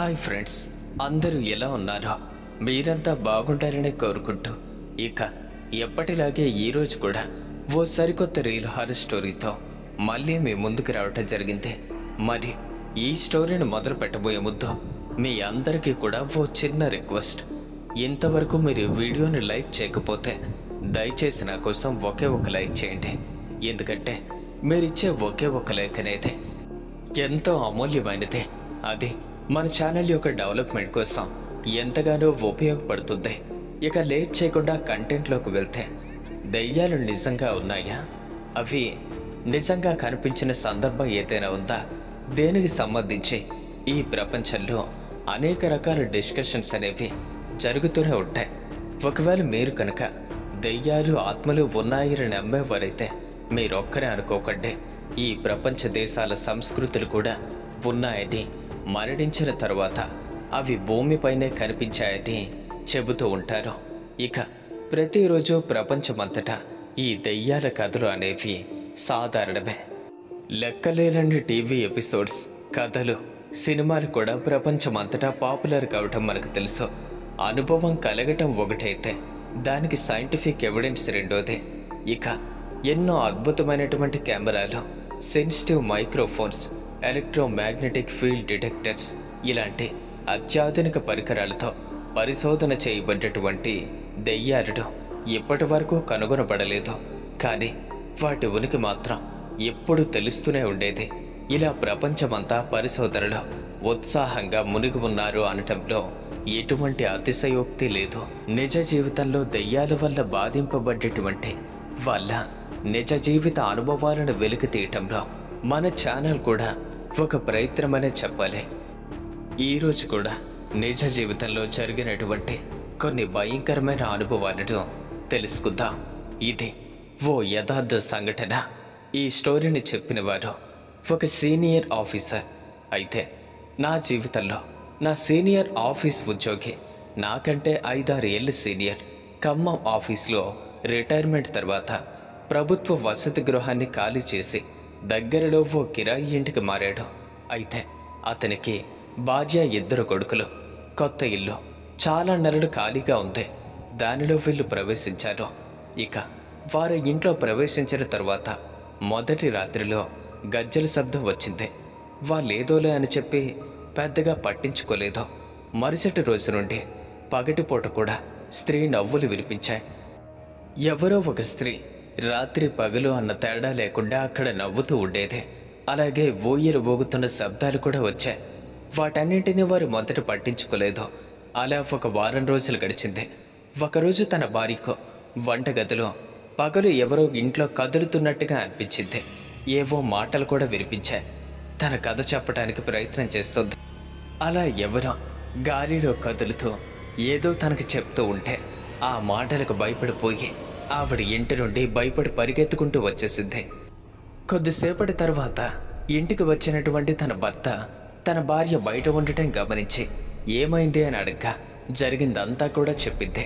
hi friends అందరూ ఎలా ఉన్నారో మీరంతా బాగుంటారని కోరుకుంటూ ఇక ఎప్పటిలాగే ఈరోజు కూడా ఓ సరికొత్త రీల్ హారర్ స్టోరీతో మళ్ళీ మీ ముందుకు రావటం జరిగింది మరి ఈ స్టోరీని మొదలు పెట్టబోయే ముందు మీ అందరికీ కూడా ఓ చిన్న రిక్వెస్ట్ ఇంతవరకు మీరు ఈ వీడియోని లైక్ చేయకపోతే దయచేసి నా కోసం ఒకే ఒక లైక్ చేయండి ఎందుకంటే మీరిచ్చే ఒకే ఒక లైక్ అనేది ఎంతో అమూల్యమైనది అది మన ఛానల్ యొక్క డెవలప్మెంట్ కోసం ఎంతగానో ఉపయోగపడుతుంది ఇక లేట్ చేయకుండా కంటెంట్లోకి వెళ్తే దెయ్యాలు నిజంగా ఉన్నాయా అవి నిజంగా కనిపించిన సందర్భం ఏదైనా ఉందా దేనికి సంబంధించి ఈ ప్రపంచంలో అనేక రకాల డిస్కషన్స్ అనేవి జరుగుతూనే ఉంటాయి ఒకవేళ మీరు కనుక దెయ్యాలు ఆత్మలు ఉన్నాయని నమ్మేవారైతే మీరొక్కరే అనుకోకండి ఈ ప్రపంచ దేశాల సంస్కృతులు కూడా ఉన్నాయని మరణించిన తరువాత అవి భూమిపైనే కనిపించాయని చెబుతూ ఉంటారు ఇక ప్రతిరోజు ప్రపంచమంతటా ఈ దెయ్యాల కథలు అనేవి సాధారణమే లెక్కలేనన్ని టీవీ ఎపిసోడ్స్ కథలు సినిమాలు కూడా ప్రపంచమంతటా పాపులర్ కావటం మనకు తెలుసు అనుభవం కలగటం ఒకటైతే దానికి సైంటిఫిక్ ఎవిడెన్స్ రెండోదే ఇక ఎన్నో అద్భుతమైనటువంటి కెమెరాలు sensitive microphones electromagnetic field detectors ఇలాంటి అత్యాధునిక పరికరాలతో పరిశోధన చేయబడ్డటువంటి దెయ్యాలను ఇప్పటి వరకు కనుగొనబడలేదు కానీ వాటి ఉనికి మాత్రం ఎప్పుడు తెలుస్తూనే ఉండేది ఇలా ప్రపంచమంతా పరిశోధనలో ఉత్సాహంగా మునిగి ఉన్నారు అనటంలో ఎటువంటి అతిశయోక్తి లేదు నిజ జీవితంలో దెయ్యాల వల్ల బాధింపబడ్డటువంటి వాళ్ళ నిజ జీవిత అనుభవాలను వెలికి తీయటంలో మన ఛానల్ కూడా ఒక ప్రయత్నమనే చెప్పాలి ఈరోజు కూడా నిజ జీవితంలో జరిగినటువంటి కొన్ని భయంకరమైన అనుభవాలను తెలుసుకుందాం ఇది ఓ యథార్థ సంఘటన ఈ స్టోరీని చెప్పిన వారు ఒక సీనియర్ ఆఫీసర్ అయితే నా జీవితంలో నా సీనియర్ ఆఫీస్ ఉద్యోగి నాకంటే ఐదారు ఏళ్ళ సీనియర్ ఖమ్మం ఆఫీస్లో రిటైర్మెంట్ తర్వాత ప్రభుత్వ వసతి గృహాన్ని ఖాళీ చేసి దగ్గరలో ఓ కిరాయి ఇంటికి మారాడు అయితే అతనికి భార్య ఇద్దరు కొడుకులు కొత్త ఇల్లు చాలా నెలలు ఖాళీగా ఉంది దానిలో వీళ్ళు ప్రవేశించారు ఇక వారు ఇంట్లో ప్రవేశించిన తరువాత మొదటి రాత్రిలో గజ్జల శబ్దం వచ్చింది వాళ్ళేదోలే అని చెప్పి పెద్దగా పట్టించుకోలేదు మరుసటి రోజు నుండి పగటిపూట కూడా స్త్రీ నవ్వులు వినిపించాయి ఎవరో ఒక స్త్రీ రాత్రి పగలు అన్న తేడా లేకుండా అక్కడ నవ్వుతూ ఉండేది అలాగే ఊయలు ఊగుతున్న శబ్దాలు కూడా వచ్చాయి వాటన్నింటినీ వారు మొదట పట్టించుకోలేదు అలా ఒక వారం రోజులు గడిచింది ఒకరోజు తన భార్యకు వంటగదిలో పగలు ఎవరో ఇంట్లో కదులుతున్నట్టుగా అనిపించింది ఏవో మాటలు కూడా వినిపించాయి తన కథ చెప్పడానికి ప్రయత్నం చేస్తుంది అలా ఎవరో గాలిలో కదులుతూ ఏదో తనకు చెప్తూ ఉంటే ఆ మాటలకు భయపడిపోయి ఆవిడ ఇంటి నుండి భయపడి పరిగెత్తుకుంటూ వచ్చేసింది కొద్దిసేపటి తర్వాత ఇంటికి వచ్చినటువంటి తన భర్త తన భార్య బయట ఉండటం గమనించి ఏమైంది అని అడగ్గా జరిగిందంతా కూడా చెప్పింది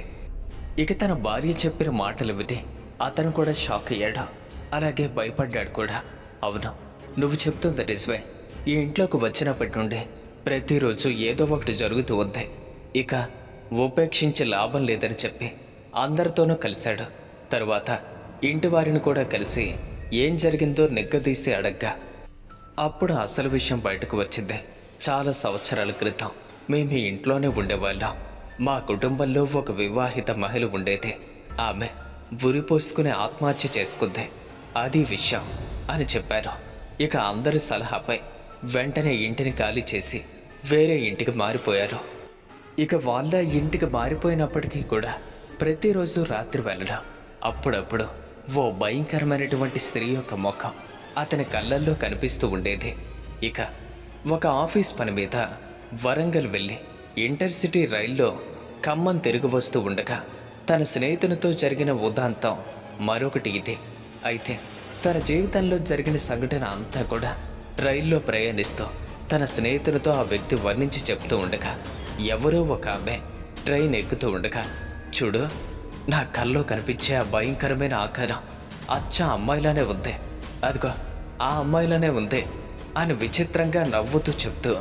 ఇక తన భార్య చెప్పిన మాటలు విని అతను కూడా షాక్ అయ్యాడు అలాగే భయపడ్డాడు కూడా అవును నువ్వు చెప్తుంది నిజమే ఈ ఇంట్లోకి వచ్చినప్పటి నుండి ప్రతిరోజు ఏదో ఒకటి జరుగుతూ ఉంది ఇక ఉపేక్షించే లాభం లేదని చెప్పి అందరితోనూ కలిశాడు తరువాత ఇంటి వారిని కూడా కలిసి ఏం జరిగిందో నిగ్గదీసి అడగ్గా అప్పుడు అసలు విషయం బయటకు వచ్చింది చాలా సంవత్సరాల క్రితం మేము ఈ ఇంట్లోనే ఉండేవాళ్ళం మా కుటుంబంలో ఒక వివాహిత మహిళ ఉండేది ఆమె ఉరి పోసుకుని ఆత్మహత్య చేసుకుంది అది విషయం అని చెప్పారు ఇక అందరి సలహాపై వెంటనే ఇంటిని ఖాళీ చేసి వేరే ఇంటికి మారిపోయారు ఇక వాళ్ళ ఇంటికి మారిపోయినప్పటికీ కూడా ప్రతిరోజు రాత్రి వెళ్ళడం అప్పుడప్పుడు ఓ భయంకరమైనటువంటి స్త్రీ యొక్క ముఖం అతని కళ్ళల్లో కనిపిస్తూ ఉండేది ఇక ఒక ఆఫీస్ పని మీద వరంగల్ వెళ్ళి ఇంటర్సిటీ రైల్లో ఖమ్మం తిరిగి వస్తూ ఉండగా తన స్నేహితునితో జరిగిన ఉదాంతం మరొకటి ఇది అయితే తన జీవితంలో జరిగిన సంఘటన అంతా కూడా రైల్లో ప్రయాణిస్తూ తన స్నేహితునితో ఆ వ్యక్తి వర్ణించి చెప్తూ ఉండగా ఎవరో ఒక ఆమె ట్రైన్ ఎక్కుతూ ఉండగా చూడు నా కల్లో కనిపించే ఆ భయంకరమైన ఆకారం అచ్చ అమ్మాయిలానే ఉంది అదిగో ఆ అమ్మాయిలానే ఉంది అని విచిత్రంగా నవ్వుతూ చెప్తూ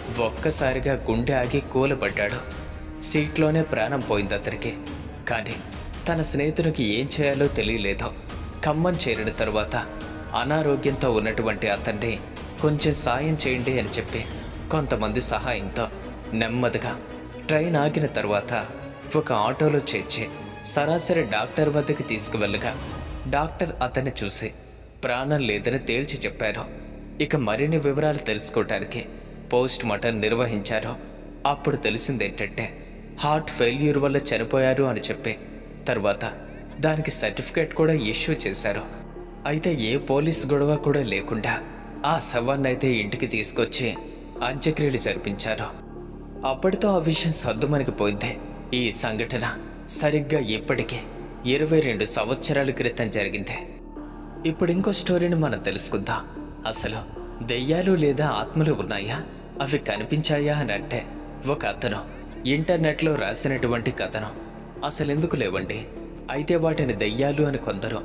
ఒక్కసారిగా గుండె ఆగి కూలబడ్డాడు సీట్లోనే ప్రాణం పోయింది అతనికి కానీ తన స్నేహితునికి ఏం చేయాలో తెలియలేదు ఖమ్మం చేరిన తరువాత అనారోగ్యంతో ఉన్నటువంటి అతన్ని కొంచెం సాయం చేయండి అని చెప్పి కొంతమంది సహాయంతో నెమ్మదిగా ట్రైన్ ఆగిన తర్వాత ఒక ఆటోలో చేర్చి సరాసరి డాక్టర్ వద్దకు తీసుకువెళ్ళగా డాక్టర్ అతన్ని చూసి ప్రాణం లేదని తేల్చి చెప్పారు ఇక మరిన్ని వివరాలు తెలుసుకోవటానికి పోస్ట్ మార్టం నిర్వహించారు అప్పుడు తెలిసిందేంటంటే హార్ట్ ఫెయిల్యూర్ వల్ల చనిపోయారు అని చెప్పి తర్వాత దానికి సర్టిఫికేట్ కూడా ఇష్యూ చేశారు అయితే ఏ పోలీస్ గొడవ కూడా లేకుండా ఆ శవాన్ని అయితే ఇంటికి తీసుకొచ్చి అంత్యక్రియలు జరిపించారు అప్పటితో ఆ విషయం సద్దుమణిగిపోయింది ఈ సంఘటన సరిగ్గా ఇప్పటికే ఇరవై రెండు సంవత్సరాల క్రితం జరిగింది ఇప్పుడు ఇంకో స్టోరీని మనం తెలుసుకుందాం అసలు దెయ్యాలు లేదా ఆత్మలు ఉన్నాయా అవి కనిపించాయా అని అంటే ఒక అతను ఇంటర్నెట్లో రాసినటువంటి కథనం అసలు ఎందుకు లేవండి అయితే వాటిని దెయ్యాలు అని కొందరు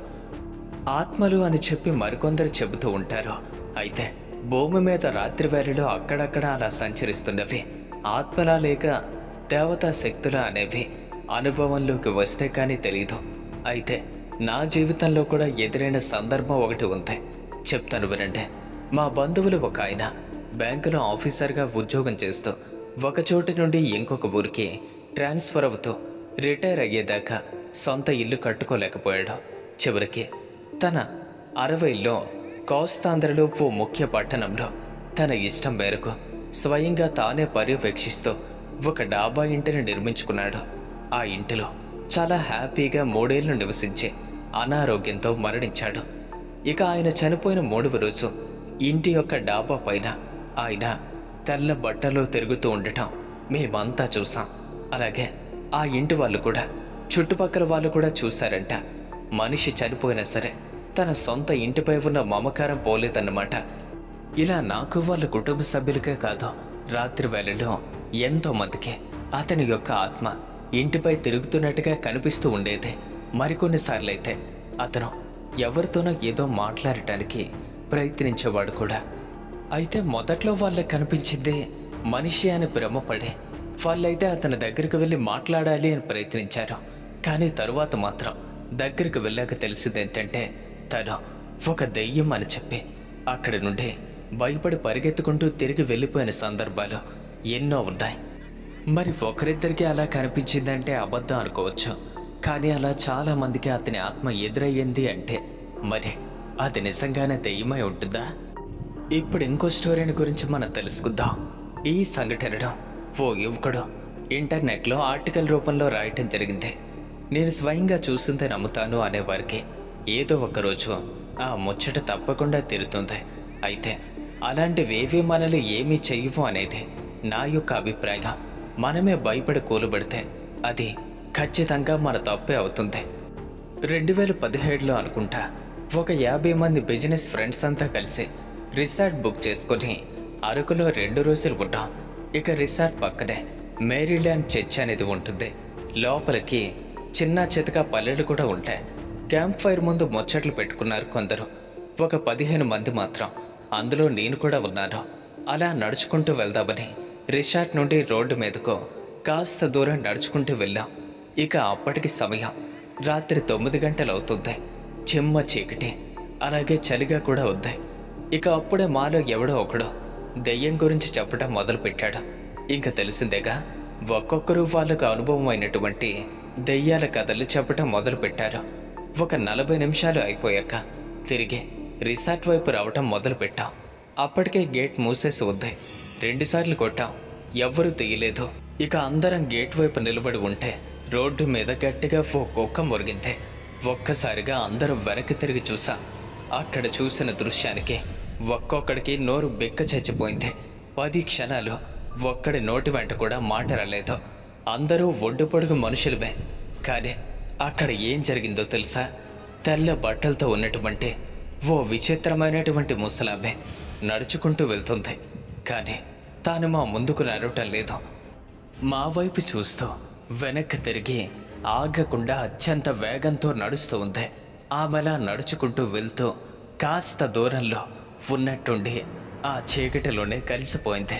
ఆత్మలు అని చెప్పి మరికొందరు చెబుతూ ఉంటారు అయితే భూమి మీద రాత్రి వేళలో అక్కడక్కడ అలా సంచరిస్తున్నవి ఆత్మలా లేక దేవతా శక్తులా అనేవి అనుభవంలోకి వస్తే కానీ తెలీదు అయితే నా జీవితంలో కూడా ఎదురైన సందర్భం ఒకటి ఉంది చెప్తాను వినండి మా బంధువులు ఒక ఆయన బ్యాంకులో ఆఫీసర్గా ఉద్యోగం చేస్తూ ఒక చోటు నుండి ఇంకొక ఊరికి ట్రాన్స్ఫర్ అవుతూ రిటైర్ అయ్యేదాకా సొంత ఇల్లు కట్టుకోలేకపోయాడు చివరికి తన అరవైలో కోస్తాంధ్రలో ఓ ముఖ్య పట్టణంలో తన ఇష్టం మేరకు స్వయంగా తానే పర్యవేక్షిస్తూ ఒక డాబా ఇంటిని నిర్మించుకున్నాడు ఆ ఇంటిలో చాలా హ్యాపీగా మూడేళ్లు నివసించి అనారోగ్యంతో మరణించాడు ఇక ఆయన చనిపోయిన మూడవ రోజు ఇంటి యొక్క డాబా పైన ఆయన తెల్ల బట్టలో తిరుగుతూ ఉండటం మేమంతా చూసాం అలాగే ఆ ఇంటి వాళ్ళు కూడా చుట్టుపక్కల వాళ్ళు కూడా చూశారంట మనిషి చనిపోయినా సరే తన సొంత ఇంటిపై ఉన్న మమకారం పోలేదన్నమాట ఇలా నాకు వాళ్ళ కుటుంబ సభ్యులకే కాదు రాత్రి వేళలో ఎంతో మందికి అతని యొక్క ఆత్మ ఇంటిపై తిరుగుతున్నట్టుగా కనిపిస్తూ ఉండేది మరికొన్నిసార్లు అయితే అతను ఎవరితోనో ఏదో మాట్లాడటానికి ప్రయత్నించేవాడు కూడా అయితే మొదట్లో వాళ్ళకి కనిపించింది మనిషి అని భ్రమపడి వాళ్ళైతే అతని దగ్గరికి వెళ్ళి మాట్లాడాలి అని ప్రయత్నించారు కానీ తరువాత మాత్రం దగ్గరికి వెళ్ళాక తెలిసింది ఏంటంటే తను ఒక దెయ్యం అని చెప్పి అక్కడి నుండి భయపడి పరిగెత్తుకుంటూ తిరిగి వెళ్ళిపోయిన సందర్భాలు ఎన్నో ఉన్నాయి మరి ఒకరిద్దరికి అలా కనిపించిందంటే అబద్ధం అనుకోవచ్చు కానీ అలా చాలా మందికి అతని ఆత్మ ఎదురయ్యింది అంటే మరి అది నిజంగానే దెయ్యమై ఉంటుందా ఇప్పుడు ఇంకో స్టోరీని గురించి మనం తెలుసుకుందాం ఈ సంఘటనను ఓ యువకుడు ఇంటర్నెట్లో ఆర్టికల్ రూపంలో రాయటం జరిగింది నేను స్వయంగా చూసిందే నమ్ముతాను అనేవారికి ఏదో ఒక రోజు ఆ ముచ్చట తప్పకుండా తీరుతుంది అయితే అలాంటివేవీ మనల్ని ఏమీ చెయ్యవు అనేది నా యొక్క అభిప్రాయం మనమే భయపడి కూలబడితే అది ఖచ్చితంగా మన తప్పే అవుతుంది రెండు వేల పదిహేడులో అనుకుంటా ఒక యాభై మంది బిజినెస్ ఫ్రెండ్స్ అంతా కలిసి రిసార్ట్ బుక్ చేసుకొని అరకులో రెండు రోజులు ఉంటాం ఇక రిసార్ట్ పక్కనే మేరీల్యాండ్ చర్చ్ అనేది ఉంటుంది లోపలికి చిన్న చితక పల్లెలు కూడా ఉంటాయి క్యాంప్ ఫైర్ ముందు ముచ్చట్లు పెట్టుకున్నారు కొందరు ఒక పదిహేను మంది మాత్రం అందులో నేను కూడా ఉన్నాను అలా నడుచుకుంటూ వెళ్దామని రిసార్ట్ నుండి రోడ్డు మీదకు కాస్త దూరం నడుచుకుంటూ వెళ్ళాం ఇక అప్పటికి సమయం రాత్రి తొమ్మిది గంటలు అవుతుంది చిమ్మ చీకటి అలాగే చలిగా కూడా ఉంది ఇక అప్పుడే మాలో ఎవడో ఒకడు దెయ్యం గురించి చెప్పడం మొదలుపెట్టాడు ఇంకా తెలిసిందేగా ఒక్కొక్కరు వాళ్ళకు అనుభవం అయినటువంటి దెయ్యాల కథలు చెప్పడం మొదలుపెట్టారు ఒక నలభై నిమిషాలు అయిపోయాక తిరిగి రిసార్ట్ వైపు రావటం మొదలుపెట్టాం అప్పటికే గేట్ మూసేసి ఉంది రెండుసార్లు కొట్టాం ఎవ్వరూ తీయలేదు ఇక అందరం గేట్ వైపు నిలబడి ఉంటే రోడ్డు మీద గట్టిగా ఓ కుక్క మురిగింది ఒక్కసారిగా అందరూ వెనక్కి తిరిగి చూసాం అక్కడ చూసిన దృశ్యానికి ఒక్కొక్కడికి నోరు బెక్క చచ్చిపోయింది పది క్షణాలు ఒక్కడి నోటి వెంట కూడా మాట రాలేదు అందరూ ఒడ్డు పొడుగు మనుషులమే కానీ అక్కడ ఏం జరిగిందో తెలుసా తెల్ల బట్టలతో ఉన్నటువంటి ఓ విచిత్రమైనటువంటి ముసలామె నడుచుకుంటూ వెళ్తుంది కానీ తాను మా ముందుకు నడవటం లేదు మా వైపు చూస్తూ వెనక్కి తిరిగి ఆగకుండా అత్యంత వేగంతో నడుస్తూ ఉంది ఆమెలా నడుచుకుంటూ వెళ్తూ కాస్త దూరంలో ఉన్నట్టుండి ఆ చీకటిలోనే కలిసిపోయింది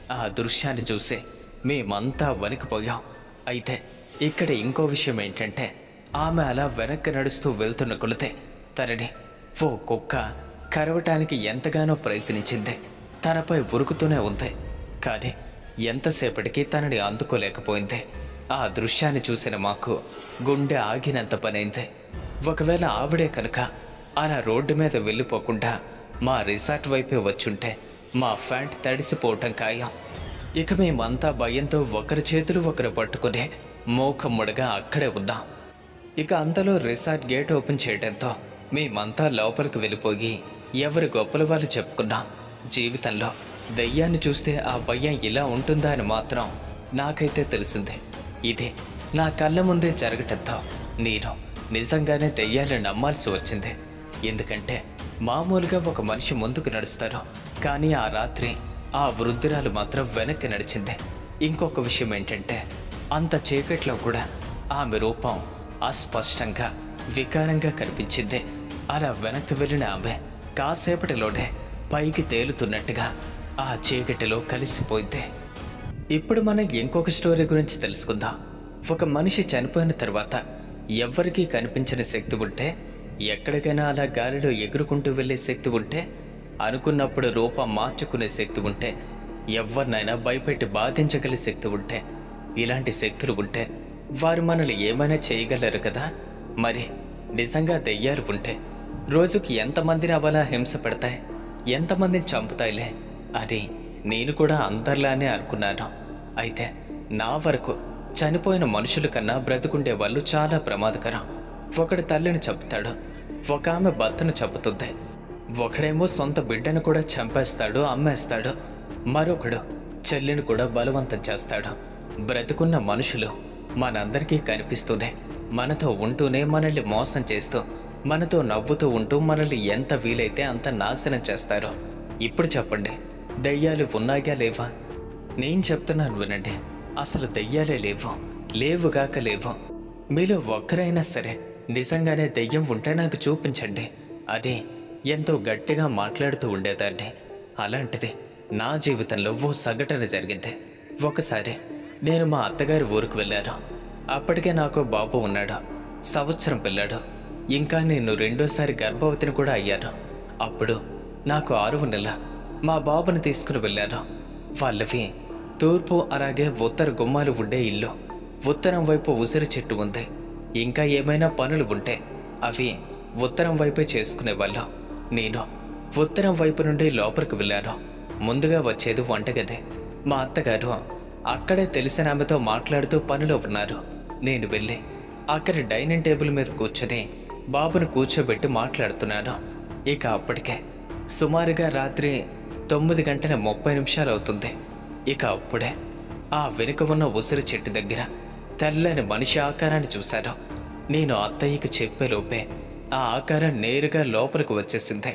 ఆ దృశ్యాన్ని చూసి మేమంతా వణికిపోయాం అయితే ఇక్కడ ఇంకో విషయం ఏంటంటే ఆమె అలా వెనక్కి నడుస్తూ వెళ్తున్న కొలితే తనని ఓ కుక్క కరవటానికి ఎంతగానో ప్రయత్నించింది తనపై ఉరుకుతూనే ఉంది కానీ ఎంతసేపటికి తనని అందుకోలేకపోయింది ఆ దృశ్యాన్ని చూసిన మాకు గుండె ఆగినంత పనైంది ఒకవేళ ఆవిడే కనుక అలా రోడ్డు మీద వెళ్ళిపోకుండా మా రిసార్ట్ వైపే వచ్చుంటే మా ఫ్యాంట్ తడిసిపోవటం ఖాయం ఇక మేమంతా భయంతో ఒకరి చేతులు ఒకరు పట్టుకుని మోకమ్ముడుగా అక్కడే ఉన్నాం ఇక అంతలో రిసార్ట్ గేట్ ఓపెన్ చేయడంతో మేమంతా లోపలికి వెళ్ళిపోయి ఎవరి గొప్పల వాళ్ళు చెప్పుకున్నాం జీవితంలో దయ్యాన్ని చూస్తే ఆ భయం ఇలా ఉంటుందా అని మాత్రం నాకైతే తెలిసిందే ఇది నా కళ్ళ ముందే జరగటంతో నేను నిజంగానే దయ్యాన్ని నమ్మాల్సి వచ్చింది ఎందుకంటే మామూలుగా ఒక మనిషి ముందుకు నడుస్తారు కానీ ఆ రాత్రి ఆ వృద్ధురాలు మాత్రం వెనక్కి నడిచింది ఇంకొక విషయం ఏంటంటే అంత చీకట్లో కూడా ఆమె రూపం అస్పష్టంగా వికారంగా కనిపించింది అలా వెనక్కి వెళ్ళిన ఆమె కాసేపటిలోనే పైకి తేలుతున్నట్టుగా ఆ చీకటిలో కలిసిపోయింది ఇప్పుడు మనం ఇంకొక స్టోరీ గురించి తెలుసుకుందాం ఒక మనిషి చనిపోయిన తర్వాత ఎవ్వరికీ కనిపించని శక్తి ఉంటే ఎక్కడికైనా అలా గాలిలో ఎగురుకుంటూ వెళ్ళే శక్తి ఉంటే అనుకున్నప్పుడు రూపం మార్చుకునే శక్తి ఉంటే ఎవరినైనా భయపెట్టి బాధించగల శక్తి ఉంటే ఇలాంటి శక్తులు ఉంటే వారు మనల్ని ఏమైనా చేయగలరు కదా మరి నిజంగా దెయ్యాలు ఉంటే రోజుకి ఎంతమందిని అవలా హింస పెడతాయి ఎంతమందిని చంపుతాయిలే అది నేను కూడా అందరిలానే అనుకున్నాను అయితే నా వరకు చనిపోయిన మనుషుల కన్నా బ్రతుకుండే వాళ్ళు చాలా ప్రమాదకరం ఒకడు తల్లిని చంపుతాడు ఒక ఆమె భర్తను చంపుతుంది ఒకడేమో సొంత బిడ్డను కూడా చంపేస్తాడు అమ్మేస్తాడు మరొకడు చెల్లిని కూడా బలవంతం చేస్తాడు బ్రతుకున్న మనుషులు మనందరికీ కనిపిస్తూనే మనతో ఉంటూనే మనల్ని మోసం చేస్తూ మనతో నవ్వుతూ ఉంటూ మనల్ని ఎంత వీలైతే అంత నాశనం చేస్తారు ఇప్పుడు చెప్పండి దయ్యాలు ఉన్నాయా లేవా నేను చెప్తున్నాను వినండి అసలు దెయ్యాలే లేవు లేవుగాక లేవు మీలో ఒక్కరైనా సరే నిజంగానే దెయ్యం ఉంటే నాకు చూపించండి అది ఎంతో గట్టిగా మాట్లాడుతూ ఉండేదాన్ని అలాంటిది నా జీవితంలో ఓ సంఘటన జరిగింది ఒకసారి నేను మా అత్తగారి ఊరికి వెళ్ళాను అప్పటికే నాకు బాబు ఉన్నాడు సంవత్సరం పిల్లాడు ఇంకా నేను రెండోసారి గర్భవతిని కూడా అయ్యాను అప్పుడు నాకు ఆరువ నెల మా బాబుని తీసుకుని వెళ్ళాను వాళ్ళవి తూర్పు అలాగే ఉత్తర గుమ్మాలు ఉండే ఇల్లు ఉత్తరం వైపు ఉసిరి చెట్టు ఉంది ఇంకా ఏమైనా పనులు ఉంటే అవి ఉత్తరం వైపే చేసుకునేవాళ్ళు నేను ఉత్తరం వైపు నుండి లోపలికి వెళ్ళాను ముందుగా వచ్చేది వంటగది మా అత్తగారు అక్కడే తెలిసిన ఆమెతో మాట్లాడుతూ పనిలో ఉన్నారు నేను వెళ్ళి అక్కడి డైనింగ్ టేబుల్ మీద కూర్చొని బాబును కూర్చోబెట్టి మాట్లాడుతున్నాను ఇక అప్పటికే సుమారుగా రాత్రి తొమ్మిది గంటల ముప్పై నిమిషాలు అవుతుంది ఇక అప్పుడే ఆ వెనుక ఉన్న ఉసిరి చెట్టు దగ్గర తెల్లని మనిషి ఆకారాన్ని చూశాను నేను అత్తయ్యకి చెప్పేలోపే ఆ ఆకారం నేరుగా లోపలికి వచ్చేసింది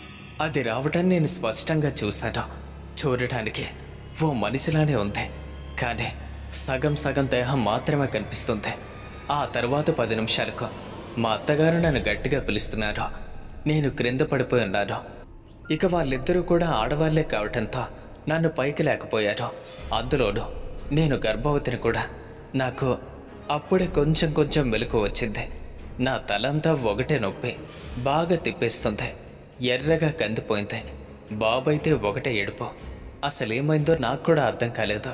అది రావటం నేను స్పష్టంగా చూశాను చూడటానికి ఓ మనిషిలానే ఉంది కానీ సగం సగం దేహం మాత్రమే కనిపిస్తుంది ఆ తర్వాత పది నిమిషాలకు మా అత్తగారు నన్ను గట్టిగా పిలుస్తున్నారు నేను క్రింద పడిపోయి ఉన్నాను ఇక వాళ్ళిద్దరూ కూడా ఆడవాళ్లే కావటంతో నన్ను పైకి లేకపోయారు అందులోనూ నేను గర్భవతిని కూడా నాకు అప్పుడే కొంచెం కొంచెం మెలకు వచ్చింది నా తలంతా ఒకటే నొప్పి బాగా తిప్పేస్తుంది ఎర్రగా కందిపోయింది బాబైతే ఒకటే ఏడుపు అసలేమైందో నాకు కూడా అర్థం కాలేదు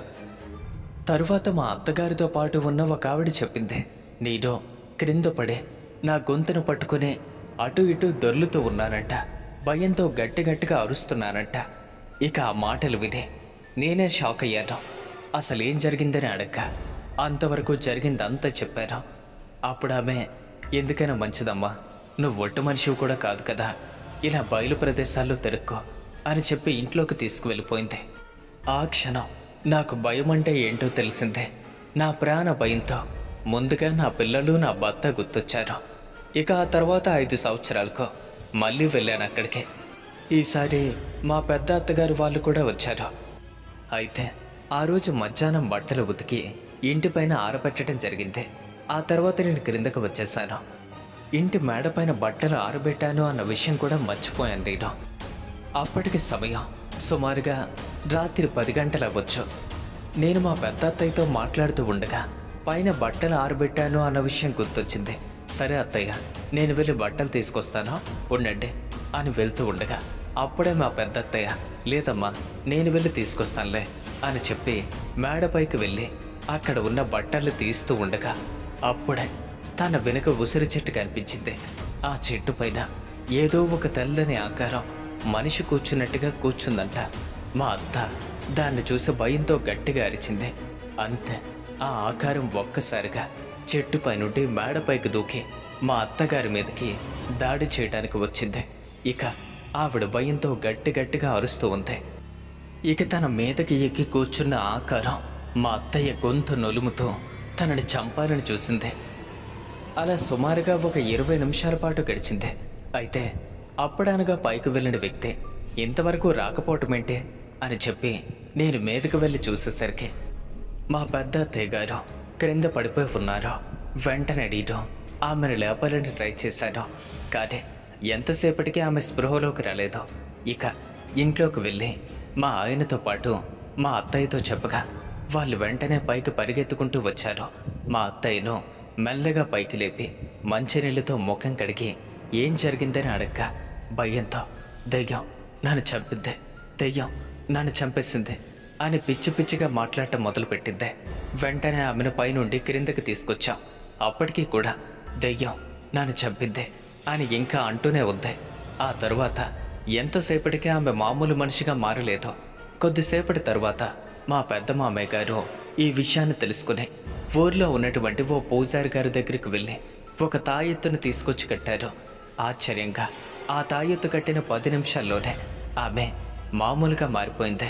తరువాత మా అత్తగారితో పాటు ఉన్న ఒక ఆవిడ చెప్పింది నేను క్రింద పడే నా గొంతును పట్టుకుని అటు ఇటు దొర్లుతూ ఉన్నానంట భయంతో గట్టి గట్టిగా అరుస్తున్నానంట ఇక ఆ మాటలు విని నేనే షాక్ అయ్యాను అసలు ఏం జరిగిందని అడగ అంతవరకు జరిగిందంతా చెప్పాను అప్పుడు ఆమె ఎందుకైనా మంచిదమ్మా నువ్వు ఒట్టు మనిషివి కూడా కాదు కదా ఇలా బయలు ప్రదేశాల్లో తిరుక్కో అని చెప్పి ఇంట్లోకి తీసుకువెళ్ళిపోయింది ఆ క్షణం నాకు భయం అంటే ఏంటో తెలిసిందే నా ప్రాణ భయంతో ముందుగా నా పిల్లలు నా భర్త గుర్తొచ్చారు ఇక ఆ తర్వాత ఐదు సంవత్సరాలకు మళ్ళీ వెళ్ళాను అక్కడికి ఈసారి మా పెద్ద అత్తగారు వాళ్ళు కూడా వచ్చారు అయితే ఆ రోజు మధ్యాహ్నం బట్టలు ఉతికి ఇంటిపైన ఆరబెట్టడం జరిగింది ఆ తర్వాత నేను క్రిందకు వచ్చేసాను ఇంటి మేడపైన బట్టలు ఆరబెట్టాను అన్న విషయం కూడా మర్చిపోయాను నేను అప్పటికి సమయం సుమారుగా రాత్రి పది గంటలు అవ్వచ్చు నేను మా పెద్ద అత్తయ్యతో మాట్లాడుతూ ఉండగా పైన బట్టలు ఆరబెట్టాను అన్న విషయం గుర్తొచ్చింది సరే అత్తయ్య నేను వెళ్ళి బట్టలు తీసుకొస్తాను ఉండండి అని వెళ్తూ ఉండగా అప్పుడే మా పెద్ద అత్తయ్య లేదమ్మా నేను వెళ్ళి తీసుకొస్తానులే అని చెప్పి మేడపైకి వెళ్ళి అక్కడ ఉన్న బట్టలు తీస్తూ ఉండగా అప్పుడే తన వెనుక ఉసిరి చెట్టు కనిపించింది ఆ చెట్టు పైన ఏదో ఒక తెల్లని ఆకారం మనిషి కూర్చున్నట్టుగా కూర్చుందంట మా అత్త దాన్ని చూసి భయంతో గట్టిగా అరిచింది అంతే ఆ ఆకారం ఒక్కసారిగా చెట్టుపై నుండి మేడపైకి దూకి మా అత్తగారి మీదకి దాడి చేయడానికి వచ్చింది ఇక ఆవిడ భయంతో గట్టి గట్టిగా అరుస్తూ ఉంది ఇక తన మీదకి ఎక్కి కూర్చున్న ఆకారం మా అత్తయ్య గొంతు నొలుముతో తనని చంపాలని చూసింది అలా సుమారుగా ఒక ఇరవై నిమిషాల పాటు గడిచింది అయితే అప్పుడనగా పైకి వెళ్ళిన వ్యక్తి ఇంతవరకు రాకపోవటమేంటి అని చెప్పి నేను మీదకి వెళ్ళి చూసేసరికి మా పెద్ద అత్తయ్య గారు క్రింద పడిపోయి ఉన్నారు వెంటనే అడిగడం ఆమెను లేపాలని ట్రై చేశాను కానీ ఎంతసేపటికి ఆమె స్పృహలోకి రాలేదు ఇక ఇంట్లోకి వెళ్ళి మా ఆయనతో పాటు మా అత్తయ్యతో చెప్పగా వాళ్ళు వెంటనే పైకి పరిగెత్తుకుంటూ వచ్చారు మా అత్తయ్యను మెల్లగా పైకి లేపి మంచినీళ్ళతో ముఖం కడిగి ఏం జరిగిందని అడక్క భయంతో దెయ్యం నన్ను చంపింది దెయ్యం నన్ను చంపేసింది అని పిచ్చి పిచ్చిగా మాట్లాడటం మొదలుపెట్టింది వెంటనే ఆమెను పైనుండి క్రిందకి తీసుకొచ్చాం అప్పటికీ కూడా దెయ్యం నన్ను చంపింది అని ఇంకా అంటూనే ఉంది ఆ తరువాత ఎంతసేపటికి ఆమె మామూలు మనిషిగా మారలేదు కొద్దిసేపటి తరువాత మా పెద్ద మామయ్య గారు ఈ విషయాన్ని తెలుసుకుని ఊర్లో ఉన్నటువంటి ఓ పూజారి గారి దగ్గరికి వెళ్ళి ఒక తాయెత్తును తీసుకొచ్చి కట్టారు ఆశ్చర్యంగా ఆ తాయెత్తు కట్టిన పది నిమిషాల్లోనే ఆమె మామూలుగా మారిపోయింది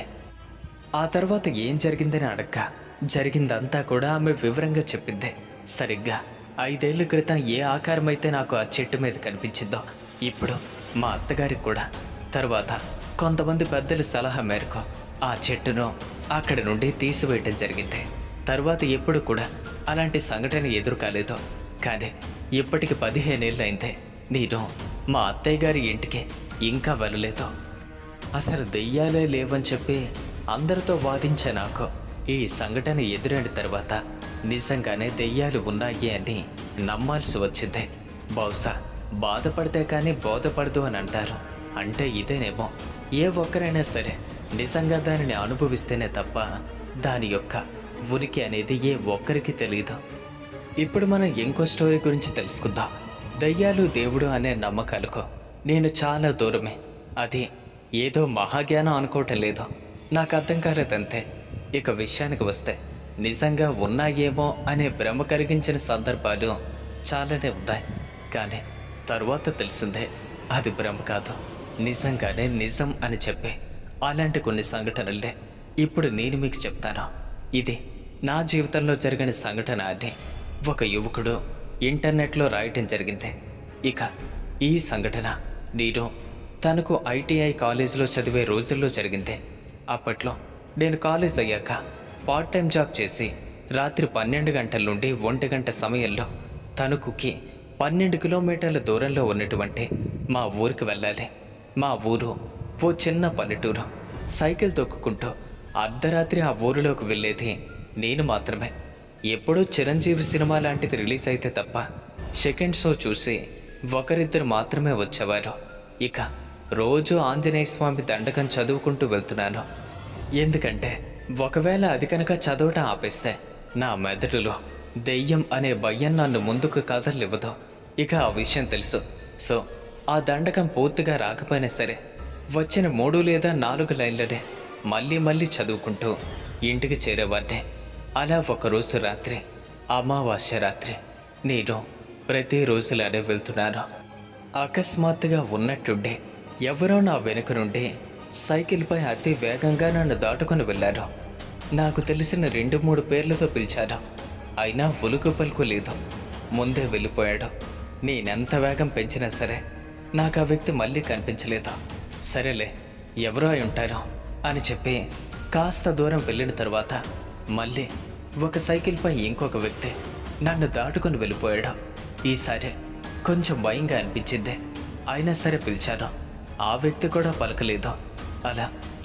ఆ తర్వాత ఏం జరిగిందని అడక్క జరిగిందంతా కూడా ఆమె వివరంగా చెప్పింది సరిగ్గా ఐదేళ్ల క్రితం ఏ ఆకారం అయితే నాకు ఆ చెట్టు మీద కనిపించిందో ఇప్పుడు మా అత్తగారికి కూడా తర్వాత కొంతమంది పెద్దల సలహా మేరకు ఆ చెట్టును అక్కడి నుండి తీసివేయటం జరిగింది తర్వాత ఎప్పుడు కూడా అలాంటి సంఘటన ఎదురు కాలేదు కానీ ఇప్పటికి పదిహేనేళ్ళైందే నేను మా అత్తయ్య గారి ఇంటికి ఇంకా వెళ్ళలేదు అసలు దెయ్యాలే లేవని చెప్పి అందరితో వాదించే నాకు ఈ సంఘటన ఎదురైన తర్వాత నిజంగానే దెయ్యాలు ఉన్నాయి అని నమ్మాల్సి వచ్చింది బహుశా బాధపడితే కానీ బోధపడదు అని అంటారు అంటే ఇదేనేమో ఏ ఒక్కరైనా సరే నిజంగా దానిని అనుభవిస్తేనే తప్ప దాని యొక్క ఉనికి అనేది ఏ ఒక్కరికి తెలియదు ఇప్పుడు మనం ఇంకో స్టోరీ గురించి తెలుసుకుందాం దయ్యాలు దేవుడు అనే నమ్మకాలకు నేను చాలా దూరమే అది ఏదో మహాజ్ఞానం అనుకోవటం లేదు నాకు అర్థం కాలేదంతే ఇక విషయానికి వస్తే నిజంగా ఉన్నాయేమో అనే భ్రమ కలిగించిన సందర్భాలు చాలానే ఉన్నాయి కానీ తరువాత తెలిసిందే అది భ్రమ కాదు నిజంగానే నిజం అని చెప్పి అలాంటి కొన్ని సంఘటనలే ఇప్పుడు నేను మీకు చెప్తాను ఇది నా జీవితంలో జరిగిన సంఘటన అని ఒక యువకుడు ఇంటర్నెట్లో రాయటం జరిగింది ఇక ఈ సంఘటన నేను తనకు ఐటీఐ కాలేజీలో చదివే రోజుల్లో జరిగింది అప్పట్లో నేను కాలేజ్ అయ్యాక పార్ట్ టైం జాబ్ చేసి రాత్రి పన్నెండు గంటల నుండి ఒంటి గంట సమయంలో తణుకుకి పన్నెండు కిలోమీటర్ల దూరంలో ఉన్నటువంటి మా ఊరికి వెళ్ళాలి మా ఊరు ఓ చిన్న పల్లెటూరు సైకిల్ తొక్కుకుంటూ అర్ధరాత్రి ఆ ఊరిలోకి వెళ్ళేది నేను మాత్రమే ఎప్పుడూ చిరంజీవి సినిమా లాంటిది రిలీజ్ అయితే తప్ప సెకండ్ షో చూసి ఒకరిద్దరు మాత్రమే వచ్చేవారు ఇక రోజు ఆంజనేయ స్వామి దండకం చదువుకుంటూ వెళ్తున్నాను ఎందుకంటే ఒకవేళ అది కనుక చదవటం ఆపేస్తే నా మెదడులో దెయ్యం అనే భయం నన్ను ముందుకు కదలివ్వదు ఇక ఆ విషయం తెలుసు సో ఆ దండకం పూర్తిగా రాకపోయినా సరే వచ్చిన మూడు లేదా నాలుగు లైన్లనే మళ్ళీ మళ్ళీ చదువుకుంటూ ఇంటికి చేరేవాడిని అలా ఒకరోజు రాత్రి అమావాస్య రాత్రి నేను ప్రతిరోజులానే వెళ్తున్నాను అకస్మాత్తుగా ఉన్నట్టుండి ఎవరో నా వెనుక నుండి సైకిల్పై అతి వేగంగా నన్ను దాటుకొని వెళ్ళారు నాకు తెలిసిన రెండు మూడు పేర్లతో పిలిచారు అయినా ఉలుకు పలుకు లేదు ముందే వెళ్ళిపోయాడు నేనెంత వేగం పెంచినా సరే నాకు ఆ వ్యక్తి మళ్ళీ కనిపించలేదు సరేలే ఎవరో అయి ఉంటారో అని చెప్పి కాస్త దూరం వెళ్ళిన తర్వాత మళ్ళీ ఒక సైకిల్పై ఇంకొక వ్యక్తి నన్ను దాటుకొని వెళ్ళిపోయాడు ఈసారి కొంచెం భయంగా అనిపించింది అయినా సరే పిలిచాను ఆ వ్యక్తి కూడా పలకలేదు అలా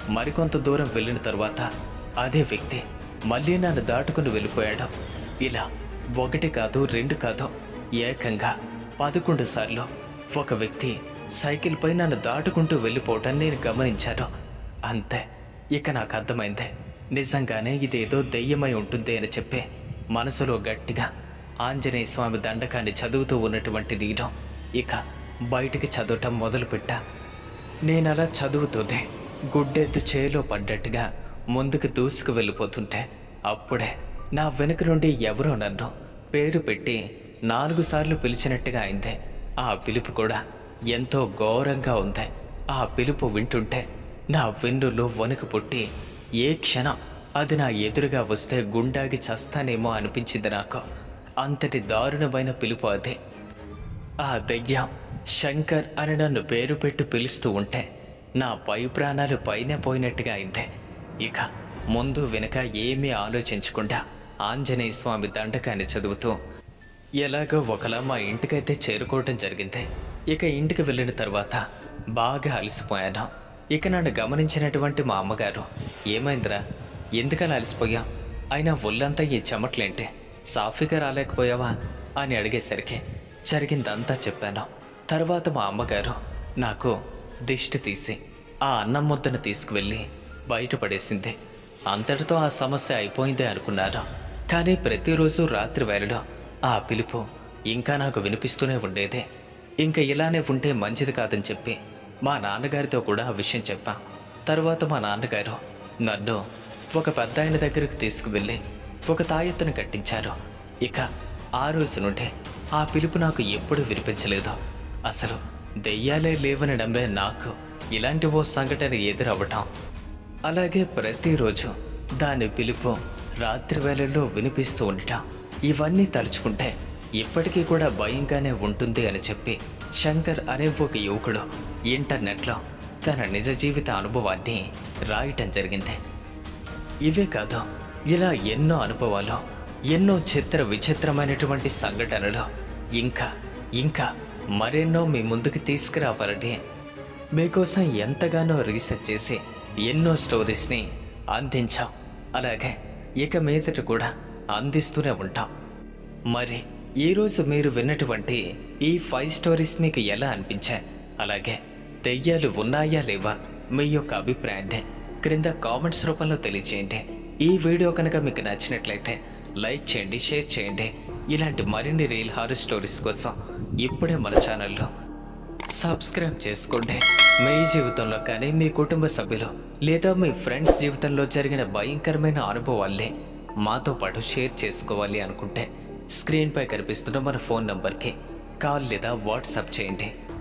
మరికొంత దూరం వెళ్ళిన తర్వాత అదే వ్యక్తి మళ్ళీ నన్ను దాటుకుని వెళ్ళిపోయాడు ఇలా ఒకటి కాదు రెండు కాదు ఏకంగా పదకొండు సార్లు ఒక వ్యక్తి సైకిల్ పై నన్ను దాటుకుంటూ వెళ్ళిపోవటం నేను గమనించాను అంతే ఇక నాకు అర్థమైంది నిజంగానే ఇదేదో దెయ్యమై ఉంటుంది అని చెప్పి మనసులో గట్టిగా ఆంజనేయ స్వామి దండకాన్ని చదువుతూ ఉన్నటువంటి నేను ఇక బయటికి చదవటం మొదలుపెట్టా నేనలా చదువుతూనే గుడ్డెద్దు చేలో పడ్డట్టుగా ముందుకు దూసుకు వెళ్ళిపోతుంటే అప్పుడే నా వెనుక నుండి ఎవరో నన్ను పేరు పెట్టి నాలుగు సార్లు పిలిచినట్టుగా అయింది ఆ పిలుపు కూడా ఎంతో ఘోరంగా ఉంది ఆ పిలుపు వింటుంటే నా వెన్నులో వణుకు పుట్టి ఏ క్షణం అది నా ఎదురుగా వస్తే గుండాగి చస్తానేమో అనిపించింది నాకు అంతటి దారుణమైన పిలుపు అది ఆ దయ్యం శంకర్ అని నన్ను పేరు పెట్టి పిలుస్తూ ఉంటే నా పై ప్రాణాలు పైన పోయినట్టుగా అయింది ఇక ముందు వెనక ఏమీ ఆలోచించకుండా ఆంజనేయ స్వామి దండకాన్ని చదువుతూ ఎలాగో ఒకలా మా ఇంటికైతే చేరుకోవటం జరిగింది ఇక ఇంటికి వెళ్ళిన తర్వాత బాగా అలసిపోయాను ఇక నన్ను గమనించినటువంటి మా అమ్మగారు ఏమైందిరా ఎందుకలా అలసిపోయా అయినా ఒళ్ళంతా ఈ చెమట్లేంటి సాఫీగా రాలేకపోయావా అని అడిగేసరికి జరిగిందంతా చెప్పాను తర్వాత మా అమ్మగారు నాకు దిష్టి తీసి ఆ అన్నం ముద్దను తీసుకువెళ్ళి బయటపడేసింది అంతటితో ఆ సమస్య అయిపోయిందే అనుకున్నాను కానీ ప్రతిరోజు రాత్రి వేళలో ఆ పిలుపు ఇంకా నాకు వినిపిస్తూనే ఉండేదే ఇంకా ఇలానే ఉంటే మంచిది కాదని చెప్పి మా నాన్నగారితో కూడా ఆ విషయం చెప్పా తర్వాత మా నాన్నగారు నన్ను ఒక పెద్ద ఆయన దగ్గరకు తీసుకువెళ్ళి ఒక తాయెత్తును కట్టించారు ఇక ఆ రోజు నుండి ఆ పిలుపు నాకు ఎప్పుడూ వినిపించలేదు అసలు దెయ్యాలే లేవని నమ్మే నాకు ఇలాంటి ఓ సంఘటన ఎదురవ్వటం అలాగే ప్రతిరోజు దాని పిలుపు రాత్రి వేళల్లో వినిపిస్తూ ఉండటం ఇవన్నీ తలుచుకుంటే ఇప్పటికీ కూడా భయంగానే ఉంటుంది అని చెప్పి శంకర్ అనే ఒక యువకుడు ఇంటర్నెట్లో తన నిజ జీవిత అనుభవాన్ని రాయటం జరిగింది ఇవే కాదు ఇలా ఎన్నో అనుభవాలు ఎన్నో చిత్ర విచిత్రమైనటువంటి సంఘటనలు ఇంకా ఇంకా మరెన్నో మీ ముందుకు తీసుకురావాలని మీకోసం ఎంతగానో రీసెర్చ్ చేసి ఎన్నో స్టోరీస్ని అందించాం అలాగే ఇక మీదట కూడా అందిస్తూనే ఉంటాం మరి ఈరోజు మీరు విన్నటువంటి ఈ ఫైవ్ స్టోరీస్ మీకు ఎలా అనిపించాయి అలాగే దెయ్యాలు ఉన్నాయా లేవా మీ యొక్క అభిప్రాయాన్ని క్రింద కామెంట్స్ రూపంలో తెలియచేయండి ఈ వీడియో కనుక మీకు నచ్చినట్లయితే లైక్ చేయండి షేర్ చేయండి ఇలాంటి మరిన్ని రియల్ హారర్ స్టోరీస్ కోసం ఇప్పుడే మన ఛానల్లో సబ్స్క్రైబ్ చేసుకోండి మీ జీవితంలో కానీ మీ కుటుంబ సభ్యులు లేదా మీ ఫ్రెండ్స్ జీవితంలో జరిగిన భయంకరమైన అనుభవాల్ని మాతో పాటు షేర్ చేసుకోవాలి అనుకుంటే స్క్రీన్పై కనిపిస్తున్న మన ఫోన్ నంబర్కి కాల్ లేదా వాట్సాప్ చేయండి